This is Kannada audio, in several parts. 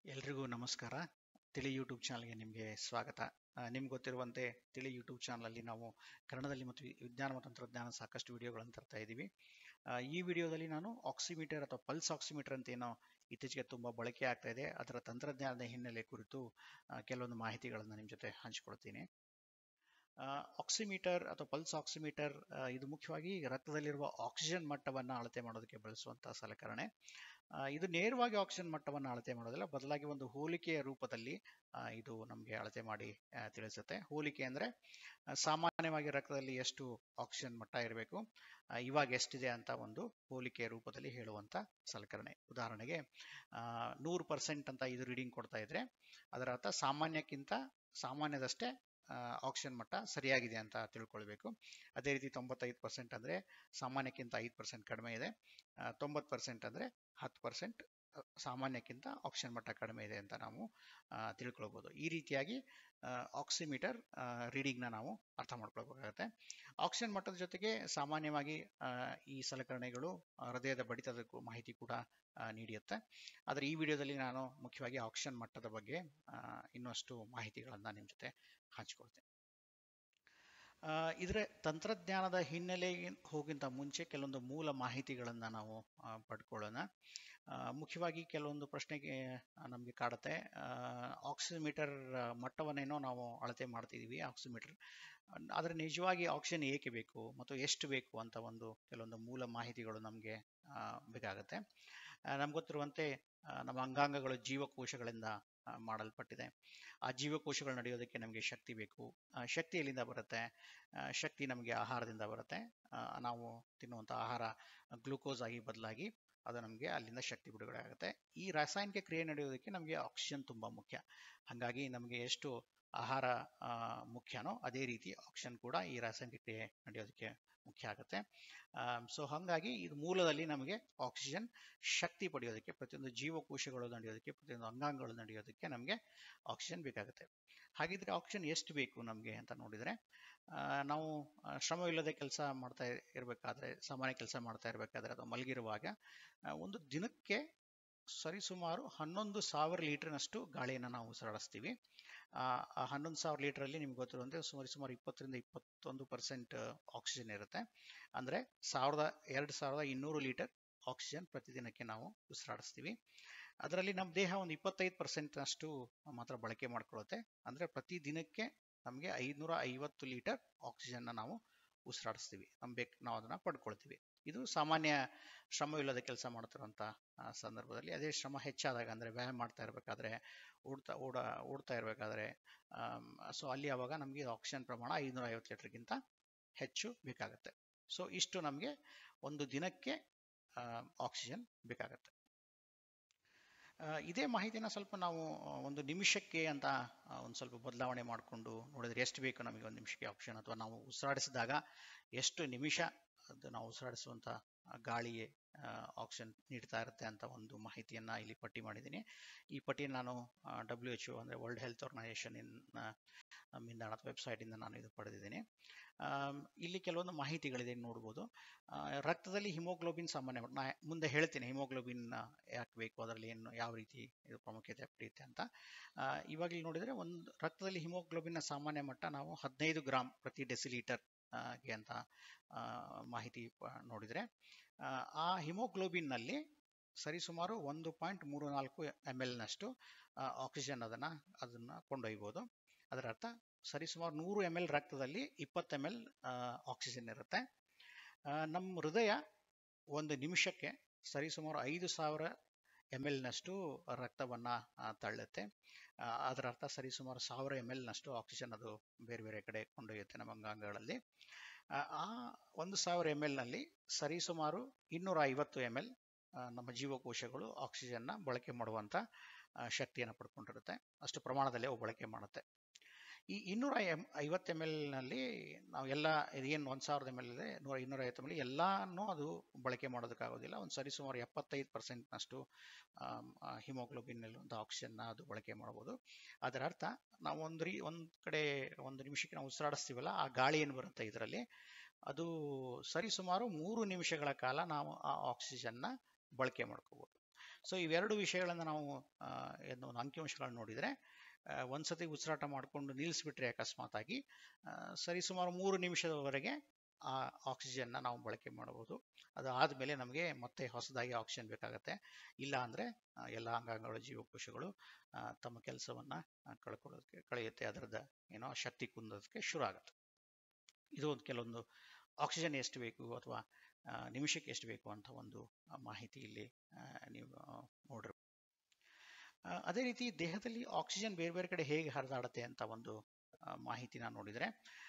ಎಲ್ರಿಗೂ ನಮಸ್ಕಾರ ತಿಳಿ ಯೂಟ್ಯೂಬ್ ಚಾನಲ್ಗೆ ನಿಮಗೆ ಸ್ವಾಗತ ನಿಮ್ಗೆ ಗೊತ್ತಿರುವಂತೆ ತಿಳಿ ಯೂಟ್ಯೂಬ್ ಚಾನಲಲ್ಲಿ ನಾವು ಕನ್ನಡದಲ್ಲಿ ಮತ್ತು ವಿ- ವಿಜ್ಞಾನ ಮತ್ತು ತಂತ್ರಜ್ಞಾನ ಸಾಕಷ್ಟು ವಿಡಿಯೋಗಳನ್ನು ತರ್ತಾ ಇದ್ದೀವಿ ಆ, ಈ ವಿಡಿಯೋದಲ್ಲಿ ನಾನು ಆಕ್ಸಿಮೀಟರ್ ಅಥವಾ ಪಲ್ಸ್ ಆಕ್ಸಿಮೀಟರ್ ಅಂತ ಏನೋ ಇತ್ತೀಚೆಗೆ ತುಂಬ ಬಳಕೆ ಆಗ್ತಾ ಇದೆ ಅದರ ತಂತ್ರಜ್ಞಾನದ ಹಿನ್ನೆಲೆ ಕುರಿತು ಆ, ಕೆಲವೊಂದು ಮಾಹಿತಿಗಳನ್ನು ನಿಮ್ಮ ಜೊತೆ ಹಂಚಿಕೊಳ್ತೀನಿ ಆಕ್ಸಿಮೀಟರ್ ಅಥವಾ ಪಲ್ಸ್ ಆಕ್ಸಿಮೀಟರ್ ಇದು ಮುಖ್ಯವಾಗಿ ರಕ್ತದಲ್ಲಿರುವ ಆಕ್ಸಿಜನ್ ಮಟ್ಟವನ್ನು ಅಳತೆ ಮಾಡೋದಕ್ಕೆ ಬಳಸುವಂತಹ ಸಲಕರಣೆ ಆ, ಇದು ನೇರವಾಗಿ ಆಕ್ಸಿಜನ್ ಮಟ್ಟವನ್ನು ಅಳತೆ ಮಾಡೋದಿಲ್ಲ ಬದಲಾಗಿ ಒಂದು ಹೋಲಿಕೆಯ ರೂಪದಲ್ಲಿ ಆ, ಇದು ನಮಗೆ ಅಳತೆ ಮಾಡಿ ಆ, ತಿಳಿಸುತ್ತೆ ಹೋಲಿಕೆ ಅಂದರೆ ಸಾಮಾನ್ಯವಾಗಿ ರಕ್ತದಲ್ಲಿ ಎಷ್ಟು ಆಕ್ಸಿಜನ್ ಮಟ್ಟ ಇರಬೇಕು ಇವಾಗ ಎಷ್ಟಿದೆ ಅಂತ ಒಂದು ಹೋಲಿಕೆಯ ರೂಪದಲ್ಲಿ ಹೇಳುವಂತ ಸಲಕರಣೆ ಉದಾಹರಣೆಗೆ ನೂರು ಪರ್ಸೆಂಟ್ ಅಂತ ಇದು ರೀಡಿಂಗ್ ಕೊಡ್ತಾ ಇದ್ರೆ ಅದರ ಅರ್ಥ ಸಾಮಾನ್ಯಕ್ಕಿಂತ ಸಾಮಾನ್ಯದಷ್ಟೇ ಆಕ್ಸಿಜನ್ ಮಟ್ಟ ಸರಿಯಾಗಿದೆ ಅಂತ ತಿಳ್ಕೊಳ್ಬೇಕು ಅದೇ ರೀತಿ ತೊಂಬತ್ತೈದು ಪರ್ಸೆಂಟ್ ಅಂದರೆ ಸಾಮಾನ್ಯಕ್ಕಿಂತ ಐದು ಪರ್ಸೆಂಟ್ ಕಡಿಮೆ ಇದೆ ತೊಂಬತ್ತು ಪರ್ಸೆಂಟ್ ಅಂದರೆ ಹತ್ತು ಪರ್ಸೆಂಟ್ ಸಾಮಾನ್ಯಕ್ಕಿಂತ ಆಕ್ಸಿಜನ್ ಮಟ್ಟ ಕಡಿಮೆ ಇದೆ ಅಂತ ನಾವು ಆ, ತಿಳ್ಕೊಳ್ಬೋದು ಈ ರೀತಿಯಾಗಿ ಆಕ್ಸಿಮೀಟರ್ ರೀಡಿಂಗ್ನ ನಾವು ಅರ್ಥ ಮಾಡ್ಕೊಳ್ಬೇಕಾಗತ್ತೆ ಆಕ್ಸಿಜನ್ ಮಟ್ಟದ ಜೊತೆಗೆ ಸಾಮಾನ್ಯವಾಗಿ ಆ, ಈ ಸಲಕರಣೆಗಳು ಆ, ಹೃದಯದ ಬಡಿತದ ಕು- ಮಾಹಿತಿ ಕೂಡ ಆ, ನೀಡುತ್ತೆ ಆದರೆ ಈ ವಿಡಿಯೋದಲ್ಲಿ ನಾನು ಮುಖ್ಯವಾಗಿ ಆಕ್ಸಿಜನ್ ಮಟ್ಟದ ಬಗ್ಗೆ ಆ, ಇನ್ನಷ್ಟು ಮಾಹಿತಿಗಳನ್ನು ನಿಮ್ಮ ಜೊತೆ ಹಂಚ್ಕೊಳ್ತೇನೆ ಆ, ಇದರ ತಂತ್ರಜ್ಞಾನದ ಹಿನ್ನೆಲೆ ಹೋಗಿಂತ ಮುಂಚೆ ಕೆಲವೊಂದು ಮೂಲ ಮಾಹಿತಿಗಳನ್ನು ನಾವು ಆ, ಪಡ್ಕೊಳ್ಳೋಣ ಆ, ಮುಖ್ಯವಾಗಿ ಕೆಲವೊಂದು ಪ್ರಶ್ನೆಗೆ ನಮಗೆ ಕಾಡುತ್ತೆ ಆಕ್ಸಿಮೀಟರ್ ಮಟ್ಟವನ್ನೇನೋ ನಾವು ಅಳತೆ ಮಾಡ್ತಿದ್ದೀವಿ ಆಕ್ಸಿಮೀಟರ್ ಆದರೆ ನಿಜವಾಗಿ ಆಕ್ಸಿಜನ್ ಏಕೆ ಬೇಕು ಮತ್ತು ಎಷ್ಟು ಬೇಕು ಅಂತ ಒಂದು ಕೆಲವೊಂದು ಮೂಲ ಮಾಹಿತಿಗಳು ನಮಗೆ ಬೇಕಾಗುತ್ತೆ ನಮ್ಗೆ ಗೊತ್ತಿರುವಂತೆ ಆ, ನಮ್ಮ ಅಂಗಾಂಗಗಳು ಜೀವಕೋಶಗಳಿಂದ ಆ, ಮಾಡಲ್ಪಟ್ಟಿದೆ ಆ ಜೀವಕೋಶಗಳು ನಡೆಯೋದಕ್ಕೆ ನಮಗೆ ಶಕ್ತಿ ಬೇಕು ಆ, ಶಕ್ತಿ ಎಲ್ಲಿಂದ ಬರುತ್ತೆ ಆ, ಶಕ್ತಿ ನಮಗೆ ಆಹಾರದಿಂದ ಬರುತ್ತೆ ಆ, ನಾವು ತಿನ್ನುವಂಥ ಆಹಾರ ಗ್ಲೂಕೋಸ್ ಆಗಿ ಬದಲಾಗಿ ಅದು ನಮಗೆ ಅಲ್ಲಿಂದ ಶಕ್ತಿ ಬಿಡುಗಡೆ ಆಗುತ್ತೆ ಈ ರಾಸಾಯನಿಕ ಕ್ರಿಯೆ ನಡೆಯೋದಕ್ಕೆ ನಮಗೆ ಆಕ್ಸಿಜನ್ ತುಂಬ ಮುಖ್ಯ ಹಾಗಾಗಿ ನಮಗೆ ಎಷ್ಟು ಆಹಾರ ಆ, ಮುಖ್ಯನೋ ಅದೇ ರೀತಿ ಆಕ್ಸಿಜನ್ ಕೂಡ ಈ ರಾಸಾಯನಿಕ ಕ್ರಿಯೆ ನಡೆಯೋದಕ್ಕೆ ಮುಖ್ಯ ಆಗುತ್ತೆ ಸೊ ಹಾಗಾಗಿ ಇದು ಮೂಲದಲ್ಲಿ ನಮಗೆ ಆಕ್ಸಿಜನ್ ಶಕ್ತಿ ಪಡೆಯೋದಕ್ಕೆ ಪ್ರತಿಯೊಂದು ಜೀವಕೋಶಗಳು ನಡೆಯೋದಕ್ಕೆ ಪ್ರತಿಯೊಂದು ಅಂಗಾಂಗಗಳು ನಡೆಯೋದಕ್ಕೆ ನಮಗೆ ಆಕ್ಸಿಜನ್ ಬೇಕಾಗುತ್ತೆ ಹಾಗಿದ್ರೆ ಆಕ್ಸಿಜನ್ ಎಷ್ಟು ಬೇಕು ನಮಗೆ ಅಂತ ನೋಡಿದರೆ ಆ, ನಾವು ಆ, ಶ್ರಮವಿಲ್ಲದೆ ಕೆಲಸ ಮಾಡ್ತಾ ಇರಬೇಕಾದ್ರೆ ಸಾಮಾನ್ಯ ಕೆಲಸ ಮಾಡ್ತಾ ಇರಬೇಕಾದ್ರೆ ಅಥವಾ ಮಲಗಿರುವಾಗ ಆ, ಒಂದು ದಿನಕ್ಕೆ ಸರಿಸುಮಾರು ಹನ್ನೊಂದು ಸಾವಿರ ಲೀಟರ್ನಷ್ಟು ಗಾಳಿಯನ್ನು ನಾವು ಉಸಿರಾಡಿಸ್ತೀವಿ ಆ ಆ ಹನ್ನೊಂದು ಸಾವಿರ ಲೀಟರಲ್ಲಿ ನಿಮ್ಗೆ ಗೊತ್ತಿರುವಂತೆ ಸುಮಾರು ಸುಮಾರು ಇಪ್ಪತ್ತರಿಂದ ಇಪ್ಪತ್ತೊಂದು ಪರ್ಸೆಂಟ್ ಆಕ್ಸಿಜನ್ ಇರುತ್ತೆ ಅಂದರೆ ಸಾವಿರದ ಎರಡು ಸಾವಿರದ ಇನ್ನೂರು ಲೀಟರ್ ಆಕ್ಸಿಜನ್ ಪ್ರತಿದಿನಕ್ಕೆ ನಾವು ಉಸಿರಾಡಿಸ್ತೀವಿ ಅದರಲ್ಲಿ ನಮ್ಮ ದೇಹ ಒಂದು ಇಪ್ಪತ್ತೈದು ಪರ್ಸೆಂಟ್ನಷ್ಟು ಮಾತ್ರ ಬಳಕೆ ಮಾಡ್ಕೊಳ್ಳುತ್ತೆ ಅಂದರೆ ಪ್ರತಿ ದಿನಕ್ಕೆ ನಮಗೆ ಐದುನೂರ ಐವತ್ತು ಲೀಟರ್ ಆಕ್ಸಿಜನ್ನ ನಾವು ಉಸಿರಾಡಿಸ್ತೀವಿ ನಮ್ ಬೇಕು ನಾವು ಅದನ್ನು ಪಡ್ಕೊಳ್ತೀವಿ ಇದು ಸಾಮಾನ್ಯ ಶ್ರಮವಿಲ್ಲದ ಕೆಲಸ ಮಾಡ್ತಿರುವಂಥ ಆ, ಸಂದರ್ಭದಲ್ಲಿ ಅದೇ ಶ್ರಮ ಹೆಚ್ಚಾದಾಗ ಅಂದರೆ ವ್ಯಾಯಾಮ ಮಾಡ್ತಾ ಇರಬೇಕಾದ್ರೆ ಓಡ್ತಾ ಓಡ ಓಡ್ತಾ ಇರಬೇಕಾದ್ರೆ ಸೊ ಅಲ್ಲಿ ಆವಾಗ ನಮಗೆ ಆಕ್ಸಿಜನ್ ಪ್ರಮಾಣ ಐದುನೂರ ಐವತ್ತು ಲೀಟರ್ಗಿಂತ ಹೆಚ್ಚು ಬೇಕಾಗುತ್ತೆ ಸೊ ಇಷ್ಟು ನಮಗೆ ಒಂದು ದಿನಕ್ಕೆ ಆಕ್ಸಿಜನ್ ಬೇಕಾಗುತ್ತೆ ಆ, ಇದೇ ಮಾಹಿತಿನ ಸ್ವಲ್ಪ ನಾವು ಆ, ಒಂದು ನಿಮಿಷಕ್ಕೆ ಅಂತ ಆ, ಒಂದು ಸ್ವಲ್ಪ ಬದಲಾವಣೆ ಮಾಡಿಕೊಂಡು ನೋಡಿದ್ರೆ ಎಷ್ಟು ಬೇಕು ನಮಗೆ ಒಂದು ನಿಮಿಷಕ್ಕೆ ಆಪ್ಷನ್ ಅಥವಾ ನಾವು ಉಸಿರಾಡಿಸಿದಾಗ ಎಷ್ಟು ನಿಮಿಷ ಅದು ನಾವು ಉಸಿರಾಡಿಸುವಂಥ ಆ, ಗಾಳಿಗೆ ಆಕ್ಸಿಜನ್ ನೀಡ್ತಾ ಇರುತ್ತೆ ಅಂತ ಒಂದು ಮಾಹಿತಿಯನ್ನು ಇಲ್ಲಿ ಪಟ್ಟಿ ಮಾಡಿದ್ದೀನಿ ಈ ಪಟ್ಟಿಯನ್ನು ನಾನು ಡಬ್ಲ್ಯೂ ಎಚ್ ಒ ಅಂದರೆ ವರ್ಲ್ಡ್ ಹೆಲ್ತ್ ಆರ್ಗನೈಸೇಷನ್ ಇನ್ ನಮ್ಮಿಂದ ಅಥವಾ ವೆಬ್ಸೈಟಿಂದ ನಾನು ಇದು ಪಡೆದಿದ್ದೀನಿ ಆಮ್, ಇಲ್ಲಿ ಕೆಲವೊಂದು ಮಾಹಿತಿಗಳಿದೆ ನೋಡ್ಬೋದು ಆ, ರಕ್ತದಲ್ಲಿ ಹಿಮೋಗ್ಲೋಬಿನ್ ಸಾಮಾನ್ಯ ನಾ ಮುಂದೆ ಹೇಳ್ತೀನಿ ಹಿಮೋಗ್ಲೋಬಿನ್ ಯಾಕೆ ಬೇಕು ಅದರಲ್ಲಿ ಏನು ಯಾವ ರೀತಿ ಇದು ಪ್ರಾಮುಖ್ಯತೆ ಪಡೆಯುತ್ತೆ ಅಂತ ಆ, ಇವಾಗ ಇಲ್ಲಿ ನೋಡಿದರೆ ಒಂದು ರಕ್ತದಲ್ಲಿ ಹಿಮೋಗ್ಲೋಬಿನ್ನ ಸಾಮಾನ್ಯ ಮಟ್ಟ ನಾವು ಹದಿನೈದು ಗ್ರಾಮ್ ಪ್ರತಿ ಡೆಸಿಲೀಟರ್ ಆ, ಗೆ ಅಂತ ಆ, ಮಾಹಿತಿ ಪ- ನೋಡಿದರೆ ಆ, ಆ ಹಿಮೋಗ್ಲೋಬಿನ್ನಲ್ಲಿ ಸರಿಸುಮಾರು ಒಂದು ಪಾಯಿಂಟ್ ಮೂರು ನಾಲ್ಕು ಎಮ್ ಎಲ್ನಷ್ಟು ಆಕ್ಸಿಜನ್ ಅದನ್ನು ಅದನ್ನು ಕೊಂಡೊಯ್ಬೋದು ಅದರ ಅರ್ಥ ಸರಿಸುಮಾರು ನೂರು ಎಮ್ ಎಲ್ ರಕ್ತದಲ್ಲಿ ಇಪ್ಪತ್ತು ಎಮ್ ಎಲ್ ಆಕ್ಸಿಜನ್ ಇರುತ್ತೆ ಆ, ನಮ್ಮ ಹೃದಯ ಒಂದು ನಿಮಿಷಕ್ಕೆ ಸರಿಸುಮಾರು ಐದು ಸಾವಿರ ಎಮ್ ಎಲ್ನಷ್ಟು ರಕ್ತವನ್ನು ತಳ್ಳುತ್ತೆ ಆ, ಅದರ ಅರ್ಥ ಸರಿಸುಮಾರು ಸಾವಿರ ಎಮ್ ಎಲ್ನಷ್ಟು ಆಕ್ಸಿಜನ್ ಅದು ಬೇರೆ ಬೇರೆ ಕಡೆ ಕೊಂಡೊಯ್ಯುತ್ತೆ ನಮ್ಮ ಅಂಗಾಂಗಗಳಲ್ಲಿ ಆ ಆ ಒಂದು ಸಾವಿರ ಎಮ್ ಎಲ್ನಲ್ಲಿ ಸರಿಸುಮಾರು ಇನ್ನೂರ ಐವತ್ತು ಎಮ್ ಎಲ್ ನಮ್ಮ ಜೀವಕೋಶಗಳು ಆಕ್ಸಿಜನ್ನ ಬಳಕೆ ಮಾಡುವಂಥ ಆ, ಶಕ್ತಿಯನ್ನು ಪಡ್ಕೊಂಡಿರುತ್ತೆ ಅಷ್ಟು ಪ್ರಮಾಣದಲ್ಲಿ ಅವು ಬಳಕೆ ಮಾಡುತ್ತೆ ಈ ಇನ್ನೂರ ಎಮ್ ಐವತ್ತು ಎಮ್ ಎಲ್ನಲ್ಲಿ ನಾವು ಎಲ್ಲ ಏನು ಒಂದು ಸಾವಿರದ ಎಮ್ ಎಲ್ ಇದೆ ನೂರ ಇನ್ನೂರ ಐವತ್ತು ಎಮ್ ಎಲ್ ಎಲ್ಲನೂ ಅದು ಬಳಕೆ ಮಾಡೋದಕ್ಕಾಗೋದಿಲ್ಲ ಒಂದು ಸರಿಸುಮಾರು ಎಪ್ಪತ್ತೈದು ಪರ್ಸೆಂಟ್ನಷ್ಟು ಹಿಮೋಗ್ಲೋಬಿನ್ ಒಂದು ಆಕ್ಸಿಜನ್ನ ಅದು ಬಳಕೆ ಮಾಡ್ಬೋದು ಅದರ ಅರ್ಥ ನಾವು ಒಂದು ರೀ ಒಂದು ಕಡೆ ಒಂದು ನಿಮಿಷಕ್ಕೆ ನಾವು ಉಸಿರಾಡಿಸ್ತೀವಲ್ಲ ಆ ಗಾಳಿ ಏನು ಬರುತ್ತೆ ಇದರಲ್ಲಿ ಅದು ಸರಿಸುಮಾರು ಮೂರು ನಿಮಿಷಗಳ ಕಾಲ ನಾವು ಆ ಆಕ್ಸಿಜನ್ನ ಬಳಕೆ ಮಾಡ್ಕೋಬೋದು ಸೊ ಇವೆರಡು ವಿಷಯಗಳನ್ನು ನಾವು ಆ, ಏನು ಒಂದು ಅಂಕಿಅಂಶಗಳನ್ನ ನೋಡಿದರೆ ಒಂದ್ಸತಿ ಉಸಿರಾಟ ಮಾಡಿಕೊಂಡು ನಿಲ್ಲಿಸ್ಬಿಟ್ರೆ ಅಕಸ್ಮಾತ್ ಆಗಿ ಸರಿ ಸುಮಾರು ಮೂರು ನಿಮಿಷದವರೆಗೆ ಆ ಆಕ್ಸಿಜನ್ನ ನಾವು ಬಳಕೆ ಮಾಡಬಹುದು ಅದು ಆದಮೇಲೆ ನಮಗೆ ಮತ್ತೆ ಹೊಸದಾಗಿ ಆಕ್ಸಿಜನ್ ಬೇಕಾಗತ್ತೆ ಇಲ್ಲ ಅಂದರೆ ಎಲ್ಲ ಅಂಗಾಂಗಗಳು ಜೀವಕೋಶಗಳು ತಮ್ಮ ಕೆಲಸವನ್ನು ಕಳ್ಕೊಳ್ಳೋದಕ್ಕೆ ಕಳೆಯುತ್ತೆ ಅದರದ ಏನೋ ಶಕ್ತಿ ಕುಂದೋದಕ್ಕೆ ಶುರು ಆಗುತ್ತೆ ಇದು ಒಂದು ಕೆಲವೊಂದು ಆಕ್ಸಿಜನ್ ಎಷ್ಟು ಬೇಕು ಅಥವಾ ನಿಮಿಷಕ್ಕೆ ಎಷ್ಟು ಬೇಕು ಅಂತ ಒಂದು ಮಾಹಿತಿ ಇಲ್ಲಿ ನೀವು ನೋಡ್ರಿ ಅದೇ ರೀತಿ ದೇಹದಲ್ಲಿ ಆಕ್ಸಿಜನ್ ಬೇರೆ ಬೇರೆ ಕಡೆ ಹೇಗೆ ಹರಿದಾಡುತ್ತೆ ಅಂತ ಒಂದು ಮಾಹಿತಿನ ನೋಡಿದರೆ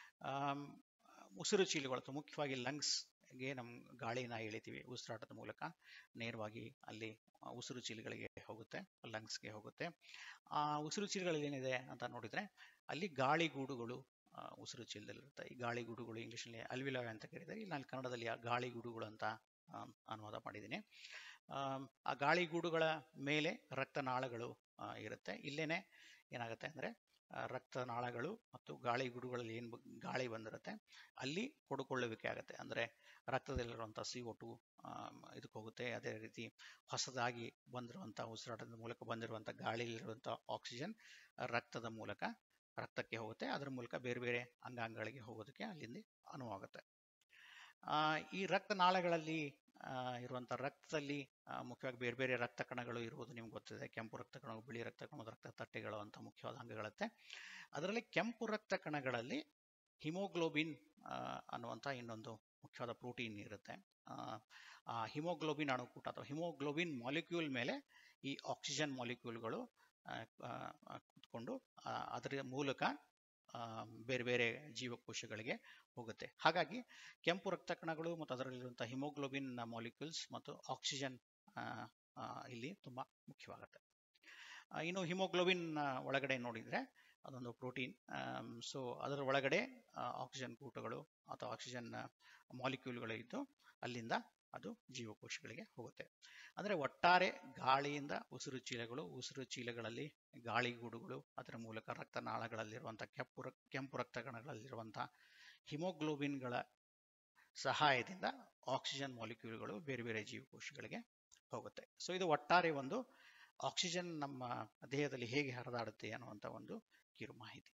ಉಸಿರು ಚೀಲಗಳು ಮುಖ್ಯವಾಗಿ ಲಂಗ್ಸ್ಗೆ ನಮ್ಮ ಗಾಳಿನ ಎಳಿತೀವಿ ಉಸಿರಾಟದ ಮೂಲಕ ನೇರವಾಗಿ ಅಲ್ಲಿ ಉಸಿರು ಚೀಲಗಳಿಗೆ ಹೋಗುತ್ತೆ ಲಂಗ್ಸ್ಗೆ ಹೋಗುತ್ತೆ ಆ ಉಸಿರು ಚೀಲಗಳಲ್ಲಿ ಏನಿದೆ ಅಂತ ನೋಡಿದರೆ ಅಲ್ಲಿ ಗಾಳಿಗೂಡುಗಳು ಉಸಿರು ಚೀಲದಲ್ಲಿರುತ್ತೆ ಈ ಗಾಳಿಗೂಡುಗಳು ಇಂಗ್ಲೀಷಲ್ಲಿ ಅಲ್ವಿಲಾಯ್ ಅಂತ ಕರೀತಾರೆ ಇಲ್ಲಿ ನಾನು ಕನ್ನಡದಲ್ಲಿ ಆ ಗಾಳಿಗೂಡುಗಳು ಅಂತ ಅನುವಾದ ಮಾಡಿದ್ದೀನಿ ಆ ಗಾಳಿಗೂಡುಗಳ ಮೇಲೆ ರಕ್ತನಾಳಗಳು ಇರುತ್ತೆ ಇಲ್ಲೇನೆ ಏನಾಗುತ್ತೆ ಅಂದರೆ ರಕ್ತನಾಳಗಳು ಮತ್ತು ಗಾಳಿಗೂಡುಗಳಲ್ಲಿ ಏನು ಗಾಳಿ ಬಂದಿರುತ್ತೆ ಅಲ್ಲಿ ಹೊಡ್ಕೊಳ್ಳುವಿಕೆ ಆಗುತ್ತೆ ಅಂದರೆ ರಕ್ತದಲ್ಲಿರುವಂಥ ಸಿ ಒ ಟು ಇದಕ್ಕೆ ಹೋಗುತ್ತೆ ಅದೇ ರೀತಿ ಹೊಸದಾಗಿ ಬಂದಿರುವಂಥ ಉಸಿರಾಟದ ಮೂಲಕ ಬಂದಿರುವಂಥ ಗಾಳಿಯಲ್ಲಿರುವಂಥ ಆಕ್ಸಿಜನ್ ರಕ್ತದ ಮೂಲಕ ರಕ್ತಕ್ಕೆ ಹೋಗುತ್ತೆ ಅದರ ಮೂಲಕ ಬೇರೆ ಬೇರೆ ಅಂಗಾಂಗಗಳಿಗೆ ಹೋಗೋದಕ್ಕೆ ಅಲ್ಲಿಂದ ಅನುವಾಗುತ್ತೆ ಈ ರಕ್ತನಾಳಗಳಲ್ಲಿ ಇರುವಂಥ ರಕ್ತದಲ್ಲಿ ಮುಖ್ಯವಾಗಿ ಬೇರೆ ಬೇರೆ ರಕ್ತ ಕಣಗಳು ಇರುವುದು ನಿಮ್ಗೆ ಗೊತ್ತಿದೆ ಕೆಂಪು ರಕ್ತ ಕಣಗಳು ಬಿಳಿ ರಕ್ತ ಕಣಗಳು ರಕ್ತ ತಟ್ಟೆಗಳು ಅಂತ ಮುಖ್ಯವಾದ ಅಂಗಗಳತ್ತೆ ಅದರಲ್ಲಿ ಕೆಂಪು ರಕ್ತ ಕಣಗಳಲ್ಲಿ ಹಿಮೋಗ್ಲೋಬಿನ್ ಅನ್ನುವಂಥ ಇನ್ನೊಂದು ಮುಖ್ಯವಾದ ಪ್ರೋಟೀನ್ ಇರುತ್ತೆ ಆ ಹಿಮೋಗ್ಲೋಬಿನ್ ಅಣುಕೂಟ ಅಥವಾ ಹಿಮೋಗ್ಲೋಬಿನ್ ಮಾಲಿಕ್ಯೂಲ್ ಮೇಲೆ ಈ ಆಕ್ಸಿಜನ್ ಮಾಲಿಕ್ಯೂಲ್ಗಳು ಕುತ್ಕೊಂಡು ಅದರ ಮೂಲಕ ಬೇರೆ ಬೇರೆ ಜೀವಕೋಶಗಳಿಗೆ ಹೋಗುತ್ತೆ ಹಾಗಾಗಿ ಕೆಂಪು ರಕ್ತ ಕಣಗಳು ಮತ್ತು ಅದರಲ್ಲಿರುವಂಥ ಹಿಮೋಗ್ಲೋಬಿನ್ ಮಾಲಿಕ್ಯೂಲ್ಸ್ ಮತ್ತು ಆಕ್ಸಿಜನ್ ಇಲ್ಲಿ ತುಂಬ ಮುಖ್ಯವಾಗುತ್ತೆ ಇನ್ನು ಹಿಮೋಗ್ಲೋಬಿನ್ ಒಳಗಡೆ ನೋಡಿದರೆ ಅದೊಂದು ಪ್ರೋಟೀನ್ ಸೊ ಅದರ ಒಳಗಡೆ ಆಕ್ಸಿಜನ್ ಕೂಟಗಳು ಅಥವಾ ಆಕ್ಸಿಜನ್ ಮಾಲಿಕ್ಯೂಲ್ಗಳು ಇದ್ದು ಅಲ್ಲಿಂದ ಅದು ಜೀವಕೋಶಗಳಿಗೆ ಹೋಗುತ್ತೆ ಅಂದರೆ ಒಟ್ಟಾರೆ ಗಾಳಿಯಿಂದ ಉಸಿರು ಚೀಲಗಳು ಉಸಿರು ಚೀಲಗಳಲ್ಲಿ ಗಾಳಿಗೂಡುಗಳು ಅದರ ಮೂಲಕ ರಕ್ತನಾಳಗಳಲ್ಲಿರುವಂಥ ಕೆಂಪು ರಕ್ ಕೆಂಪು ರಕ್ತ ಕಣಗಳಲ್ಲಿರುವಂಥ ಹಿಮೋಗ್ಲೋಬಿನ್ಗಳ ಸಹಾಯದಿಂದ ಆಕ್ಸಿಜನ್ ಮಾಲಿಕ್ಯೂಲ್ಗಳು ಬೇರೆ ಬೇರೆ ಜೀವಕೋಶಗಳಿಗೆ ಹೋಗುತ್ತೆ ಸೊ ಇದು ಒಟ್ಟಾರೆ ಒಂದು ಆಕ್ಸಿಜನ್ ನಮ್ಮ ದೇಹದಲ್ಲಿ ಹೇಗೆ ಹರಿದಾಡುತ್ತೆ ಅನ್ನುವಂಥ ಒಂದು ಕಿರು ಮಾಹಿತಿ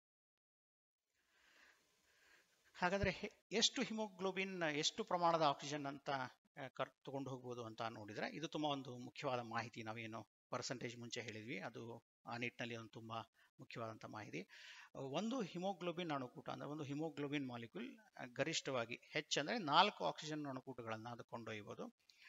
ಹಾಗಾದರೆ ಎಷ್ಟು ಹಿಮೋಗ್ಲೋಬಿನ್ ಎಷ್ಟು ಪ್ರಮಾಣದ ಆಕ್ಸಿಜನ್ ಅಂತ ಕರ್ ತಗೊಂಡು ಹೋಗ್ಬೋದು ಅಂತ ನೋಡಿದರೆ ಇದು ತುಂಬ ಒಂದು ಮುಖ್ಯವಾದ ಮಾಹಿತಿ ನಾವೇನು ಪರ್ಸೆಂಟೇಜ್ ಮುಂಚೆ ಹೇಳಿದ್ವಿ ಅದು ಆ ನಿಟ್ಟಿನಲ್ಲಿ ಒಂದು ತುಂಬ ಮುಖ್ಯವಾದಂಥ ಮಾಹಿತಿ ಒಂದು ಹಿಮೋಗ್ಲೋಬಿನ್ ಅಣುಕೂಟ ಅಂದರೆ ಒಂದು ಹಿಮೋಗ್ಲೋಬಿನ್ ಮಾಲಿಕ್ಯೂಲ್ ಗರಿಷ್ಠವಾಗಿ ಹೆಚ್ಚಂದರೆ ನಾಲ್ಕು ಆಕ್ಸಿಜನ್ ಅಣುಕೂಟಗಳನ್ನು ಅದು ಕೊಂಡೊಯ್ಬೋದು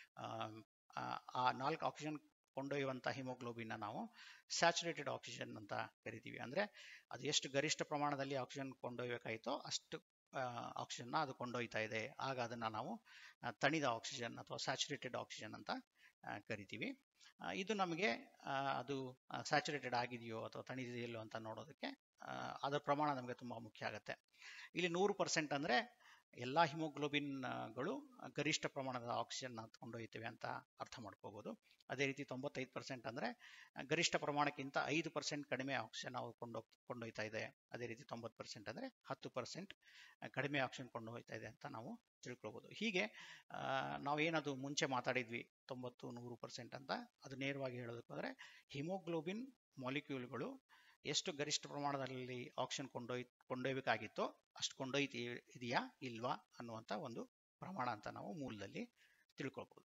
ಆ ನಾಲ್ಕು ಆಕ್ಸಿಜನ್ ಕೊಂಡೊಯ್ಯುವಂಥ ಹಿಮೋಗ್ಲೋಬಿನ್ನ ನಾವು ಸ್ಯಾಚುರೇಟೆಡ್ ಆಕ್ಸಿಜನ್ ಅಂತ ಕರಿತೀವಿ ಅಂದರೆ ಅದು ಎಷ್ಟು ಗರಿಷ್ಠ ಪ್ರಮಾಣದಲ್ಲಿ ಆಕ್ಸಿಜನ್ ಕೊಂಡೊಯ್ಯಬೇಕಾಯಿತೋ ಅಷ್ಟು ಆಕ್ಸಿಜನ್ನ ಅದು ಕೊಂಡೊಯ್ತಾ ಇದೆ ಆಗ ಅದನ್ನು ನಾವು ತಣಿದ ಆಕ್ಸಿಜನ್ ಅಥವಾ ಸ್ಯಾಚುರೇಟೆಡ್ ಆಕ್ಸಿಜನ್ ಅಂತ ಕರಿತೀವಿ ಇದು ನಮಗೆ ಅದು ಸ್ಯಾಚುರೇಟೆಡ್ ಆಗಿದೆಯೋ ಅಥವಾ ತಣಿದಿದೆಯಲ್ಲೋ ಅಂತ ನೋಡೋದಕ್ಕೆ ಅದರ ಪ್ರಮಾಣ ನಮಗೆ ತುಂಬ ಮುಖ್ಯ ಆಗುತ್ತೆ ಇಲ್ಲಿ ನೂರು ಪರ್ಸೆಂಟ್ ಅಂದರೆ ಎಲ್ಲ ಹಿಮೋಗ್ಲೋಬಿನ್ಗಳು ಗರಿಷ್ಠ ಪ್ರಮಾಣದ ಆಕ್ಸಿಜನ್ ಕೊಂಡೊಯ್ತೇವೆ ಅಂತ ಅರ್ಥ ಮಾಡ್ಕೋಬೋದು ಅದೇ ರೀತಿ ತೊಂಬತ್ತೈದು ಪರ್ಸೆಂಟ್ ಅಂದರೆ ಗರಿಷ್ಠ ಪ್ರಮಾಣಕ್ಕಿಂತ ಐದು ಪರ್ಸೆಂಟ್ ಕಡಿಮೆ ಆಕ್ಸಿಜನ್ ನಾವು ಕೊಂಡೋಗ್ ಕೊಂಡೊಯ್ತಾ ಇದೆ ಅದೇ ರೀತಿ ತೊಂಬತ್ತು ಪರ್ಸೆಂಟ್ ಅಂದರೆ ಹತ್ತು ಪರ್ಸೆಂಟ್ ಕಡಿಮೆ ಆಕ್ಸಿಜನ್ ಕೊಂಡೊಯ್ತಾ ಇದೆ ಅಂತ ನಾವು ತಿಳ್ಕೊಳ್ಬೋದು ಹೀಗೆ ನಾವೇನದು ಮುಂಚೆ ಮಾತಾಡಿದ್ವಿ ತೊಂಬತ್ತು ನೂರು ಪರ್ಸೆಂಟ್ ಅಂತ ಅದು ನೇರವಾಗಿ ಹೇಳೋದಕ್ಕೋದ್ರೆ ಹಿಮೋಗ್ಲೋಬಿನ್ ಮಾಲಿಕ್ಯೂಲ್ಗಳು ಎಷ್ಟು ಗರಿಷ್ಠ ಪ್ರಮಾಣದಲ್ಲಿ ಆಕ್ಸಿಜನ್ ಕೊಂಡೊಯ್ ಕೊಂಡೊಯ್ಬೇಕಾಗಿತ್ತೋ ಅಷ್ಟು ಕೊಂಡೊಯ್ತಿ ಇದೆಯಾ ಇಲ್ವಾ ಅನ್ನುವಂಥ ಒಂದು ಪ್ರಮಾಣ ಅಂತ ನಾವು ಮೂಲದಲ್ಲಿ ತಿಳ್ಕೊಳ್ಬೋದು